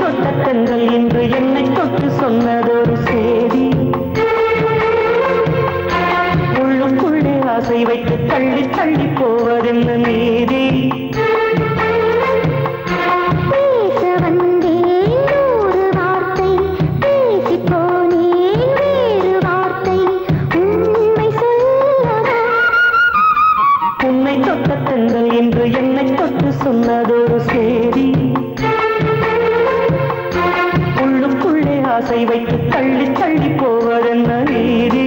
தொட்ட தென்றல் இன்று என்னை தொட்டு சொன்னதொரு சேதி உள்ளுக்குள்ளே ஆசை வைத்து தள்ளி தள்ளி போவதென்ன நீதி பேச வந்தேன் நூறு வார்த்தை பேசிப் போனேன் வேறு வார்த்தை உண்மை சொல்லவா உன்னை தொட்ட தென்றல் இன்று என்னை தொட்டு சொன்னதொரு சேதி உள்ளுக்குள்ளே ஆசை வைத்து தள்ளி தள்ளி போவதென்ன நீதி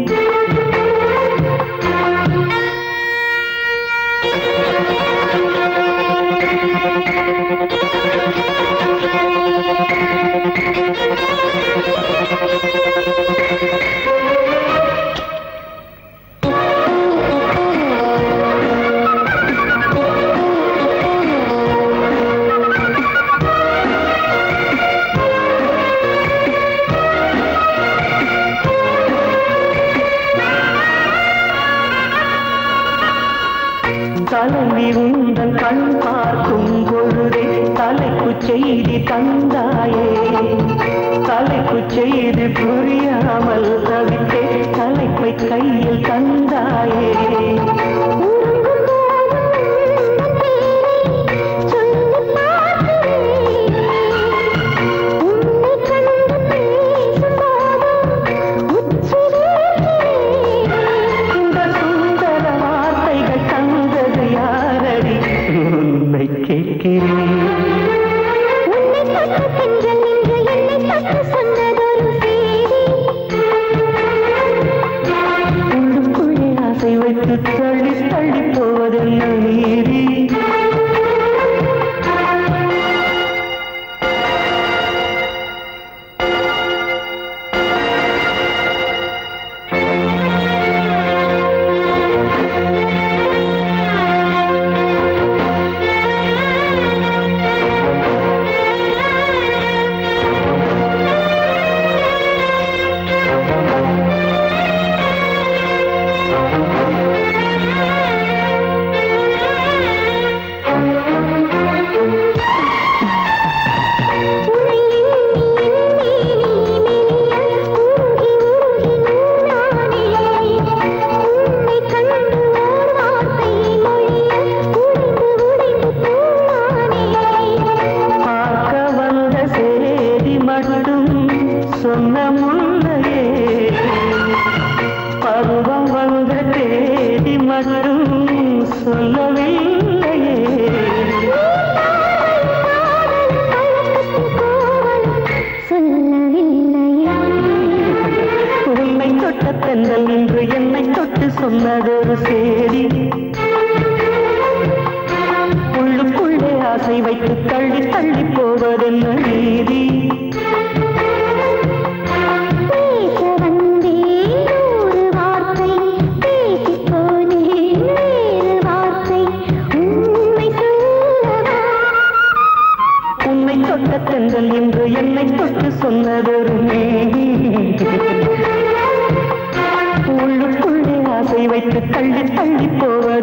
கலங்கி உந்தன் கண் பார்க்கும் பொழுதே தலைப்பு செய்தி தந்தாயே தலைப்பு செய்தி புரியாமல் தவித்தே தலைப்பை கையில் தந்தாயே உறங்கும் போதும் சொல்லிப் பார்க்கிறேன் உன்னை கண்டு பேசும் போதும் உச்சி வேர்க்கிறேன் இந்த சுந்தர வார்த்தைகள் தந்தது யாரடி உன்னை கேட்கிறேன் உன்னை தொட்ட தென்றல் இன்று என்னை தொட்டு சொன்னதொரு செய்தி உள்ளுக்குள்ளே ஆசை வைத்து தள்ளி தள்ளி போவதென்ன நீதி உன்னை எண்ணி எண்ணி நீ மெலிய உருகி உருகி நானே உன்னை கண்டு ஓர் வார்த்தை மொழிய உடைந்து உடைந்து போனானே பார்க்க வந்த சேதி மட்டும் சொன்ன முன்னையே பருவம் வந்த தேதி மட்டும் சொல்லவில்லையே உன்னை தொட்ட தென்றல் இன்று என்னை தொட்டு சொன்னதொரு சேதி உள்ளுக்குள்ளே ஆசை வைத்து தள்ளி தள்ளி போவதென்ன நீதி பேச வந்தேன் நூறு வார்த்தை பேசிப் போனேன் வேறு வார்த்தை உண்மை சொல்லவா உன்னை தொட்ட தென்றல் இன்று என்னை தொட்டு சொன்னதொரு நீதி உள்ளுக்குள்ளே ஆசை வைத்து தள்ளி தள்ளி போவது